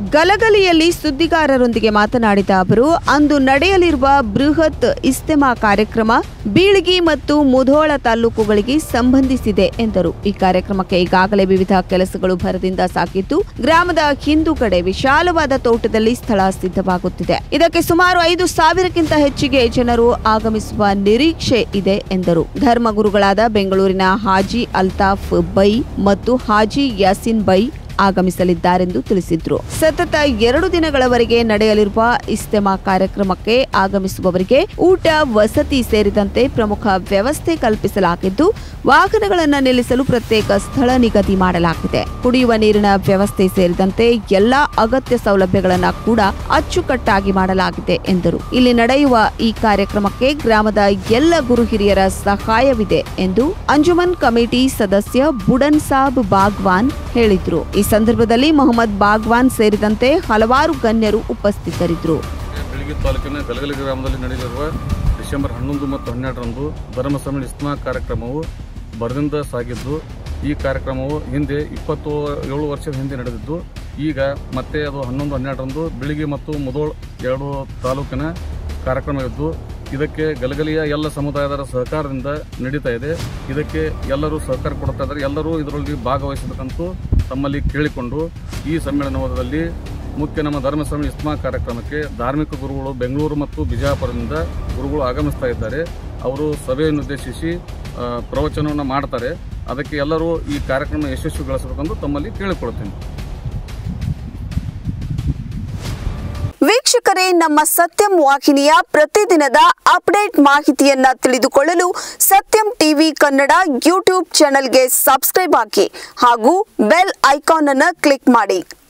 ಗಲಗಲಿಯಲ್ಲಿ ಸುದ್ದಿಗಾರರೊಂದಿಗೆ ಮಾತನಾಡಿದ ಅವರು ಅಂದು ನಡೆಯಲಿರುವ ಬೃಹತ್ ಇಸ್ತೆಮಾ ಕಾರ್ಯಕ್ರಮ ಬೀಳಗಿ ಮತ್ತು ಮುಧೋಳ ತಾಲೂಕುಗಳಿಗೆ ಸಂಬಂಧಿಸಿದೆ ಎಂದರು ಈ ಕಾರ್ಯಕ್ರಮಕ್ಕೆ ಈಗಾಗಲೇ ವಿವಿಧ ಕೆಲಸಗಳು ಭರದಿಂದ ಸಾಗಿದ್ದು ಗ್ರಾಮದ ಹಿಂದುಗಡೆ ವಿಶಾಲವಾದ ತೋಟದಲ್ಲಿ ಸ್ಥಳ ಸಿದ್ಧವಾಗುತ್ತಿದೆ ಇದಕ್ಕೆ ಸುಮಾರು ಐದು ಸಾವಿರಕ್ಕಿಂತ ಹೆಚ್ಚಿಗೆ ಜನರು ಆಗಮಿಸುವ ನಿರೀಕ್ಷೆ ಇದೆ ಎಂದರು ಧರ್ಮಗುರುಗಳಾದ ಬೆಂಗಳೂರಿನ ಹಾಜಿ ಅಲ್ತಾಫ್ ಬೈ ಮತ್ತು ಹಾಜಿ ಯಾಸಿನ್ ಬೈ ಆಗಮಿಸಲಿದ್ದಾರೆಂದು ತಿಳಿಸಿದ್ರು ಸತತ ಎರಡು ದಿನಗಳವರೆಗೆ ನಡೆಯಲಿರುವ ಇಸ್ತೆಮಾ ಕಾರ್ಯಕ್ರಮಕ್ಕೆ ಆಗಮಿಸುವವರಿಗೆ ಊಟ ವಸತಿ ಸೇರಿದಂತೆ ಪ್ರಮುಖ ವ್ಯವಸ್ಥೆ ಕಲ್ಪಿಸಲಾಗಿದ್ದು ವಾಹನಗಳನ್ನು ನಿಲ್ಲಿಸಲು ಪ್ರತ್ಯೇಕ ಸ್ಥಳ ನಿಗದಿ ಮಾಡಲಾಗಿದೆ ಕುಡಿಯುವ ನೀರಿನ ವ್ಯವಸ್ಥೆ ಸೇರಿದಂತೆ ಎಲ್ಲಾ ಅಗತ್ಯ ಸೌಲಭ್ಯಗಳನ್ನು ಕೂಡ ಅಚ್ಚುಕಟ್ಟಾಗಿ ಮಾಡಲಾಗಿದೆ ಎಂದರು ಇಲ್ಲಿ ನಡೆಯುವ ಈ ಕಾರ್ಯಕ್ರಮಕ್ಕೆ ಗ್ರಾಮದ ಎಲ್ಲ ಗುರು ಹಿರಿಯರ ಸಹಾಯವಿದೆ ಎಂದು ಅಂಜುಮನ್ ಕಮಿಟಿ ಸದಸ್ಯ ಬುಡನ್ ಸಾಬ್ ಬಾಗ್ವಾನ್ ಹೇಳಿದ್ರು ಈ ಸಂದರ್ಭದಲ್ಲಿ ಮೊಹಮ್ಮದ್ ಬಾಗ್ವಾನ್ ಸೇರಿದಂತೆ ಹಲವಾರು ಗಣ್ಯರು ಉಪಸ್ಥಿತರಿದ್ದರು ಬೆಳಗ್ಗೆ ತಾಲೂಕಿನ ಗಲಗಲಿ ಗ್ರಾಮದಲ್ಲಿ ನಡೆಯಲಿರುವ ಡಿಸೆಂಬರ್ ಹನ್ನೊಂದು ಮತ್ತು ಹನ್ನೆರಡರಂದು ಧರ್ಮ ಸಮ್ಮೇಳನ ಇಸ್ಮಾ ಕಾರ್ಯಕ್ರಮವು ಬರದಿಂದ ಸಾಗಿದ್ದು ಈ ಕಾರ್ಯಕ್ರಮವು ಹಿಂದೆ ಇಪ್ಪತ್ತು ಏಳು ವರ್ಷದ ಹಿಂದೆ ನಡೆದಿದ್ದು ಈಗ ಮತ್ತೆ ಅದು ಹನ್ನೊಂದು ಹನ್ನೆರಡರಂದು ಬೆಳಿಗ್ಗೆ ಮತ್ತು ಮುದೋಳ್ ಎರಡು ತಾಲೂಕಿನ ಕಾರ್ಯಕ್ರಮವಿದ್ದು ಇದಕ್ಕೆ ಗಲಗಲಿಯ ಎಲ್ಲ ಸಮುದಾಯದ ಸಹಕಾರದಿಂದ ನಡೀತಾ ಇದೆ ಇದಕ್ಕೆ ಎಲ್ಲರೂ ಸಹಕಾರ ಕೊಡ್ತಾ ಇದ್ದಾರೆ ಎಲ್ಲರೂ ಇದರಲ್ಲಿ ಭಾಗವಹಿಸಬೇಕಂತೂ ತಮ್ಮಲ್ಲಿ ಕೇಳಿಕೊಂಡು ಈ ಸಮ್ಮೇಳನದಲ್ಲಿ ಮುಖ್ಯ ನಮ್ಮ ಧರ್ಮ ಸಮ್ಮೇಳನ ಇಸ್ಮಾ ಕಾರ್ಯಕ್ರಮಕ್ಕೆ ಧಾರ್ಮಿಕ ಗುರುಗಳು ಬೆಂಗಳೂರು ಮತ್ತು ಬಿಜಾಪುರದಿಂದ ಗುರುಗಳು ಆಗಮಿಸ್ತಾ ಇದ್ದಾರೆ ಅವರು ಸಭೆಯನ್ನು ಉದ್ದೇಶಿಸಿ ಆ, ಪ್ರವಚನವನ್ನು ಮಾಡ್ತಾರೆ ಅದಕ್ಕೆ ಎಲ್ಲರೂ ಈ ಕಾರ್ಯಕ್ರಮ ಯಶಸ್ವಿಗೊಳಿಸಬೇಕೆಂದು ತಮ್ಮಲ್ಲಿ ಕೇಳಿಕೊಳ್ತೇನೆ ವೀಕ್ಷಕರೇ ನಮ್ಮ ಸತ್ಯಂ ವಾಹಿನಿಯ ಪ್ರತಿದಿನದ ಅಪ್ಡೇಟ್ ಮಾಹಿತಿಯನ್ನ ತಿಳಿದುಕೊಳ್ಳಲು ಸತ್ಯಂ ಟಿವಿ ಕನ್ನಡ ಯೂಟ್ಯೂಬ್ ಚಾನೆಲ್ಗೆ ಸಬ್ಸ್ಕ್ರೈಬ್ ಆಗಿ ಹಾಗೂ ಬೆಲ್ ಐಕಾನ್ ಅನ್ನು ಕ್ಲಿಕ್ ಮಾಡಿ